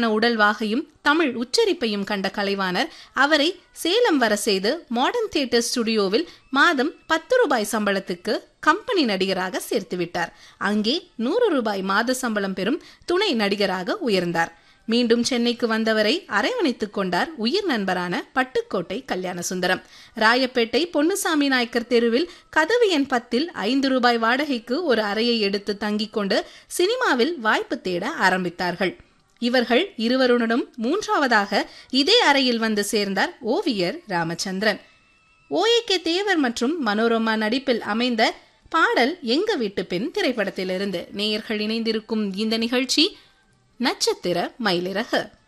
மென்மையான உடல்வாகையும் தமிழ் உச்சரிப்பையும் கண்ட கலைவாணர் அவரை சேலம் வர செய்து மாடர்ன் தியேட்டர் ஸ்டுடியோவில் மாதம் பத்து ரூபாய் சம்பளத்துக்கு கம்பெனி நடிகராக சேர்த்துவிட்டார் அங்கே நூறு ரூபாய் மாத சம்பளம் பெறும் துணை நடிகராக உயர்ந்தார் மீண்டும் சென்னைக்கு வந்தவரை அரவணைத்துக் கொண்டார் உயிர் நண்பரான பட்டுக்கோட்டை கல்யாணசுந்தரம் ராயப்பேட்டை பொன்னுசாமி நாயக்கர் தெருவில் கதவு எண் பத்தில் ஐந்து ரூபாய் வாடகைக்கு ஒரு அறையை எடுத்து தங்கிக் கொண்டு சினிமாவில் வாய்ப்பு தேட ஆரம்பித்தார்கள் இவர்கள் இருவருடனும் மூன்றாவதாக இதே அறையில் வந்து சேர்ந்தார் ஓவியர் ராமச்சந்திரன் ஓஏகே தேவர் மற்றும் மனோரமா நடிப்பில் அமைந்த பாடல் எங்க வீட்டு பெண் திரைப்படத்திலிருந்து நேயர்கள் இணைந்திருக்கும் இந்த நிகழ்ச்சி நட்சத்திர மயிலிறகு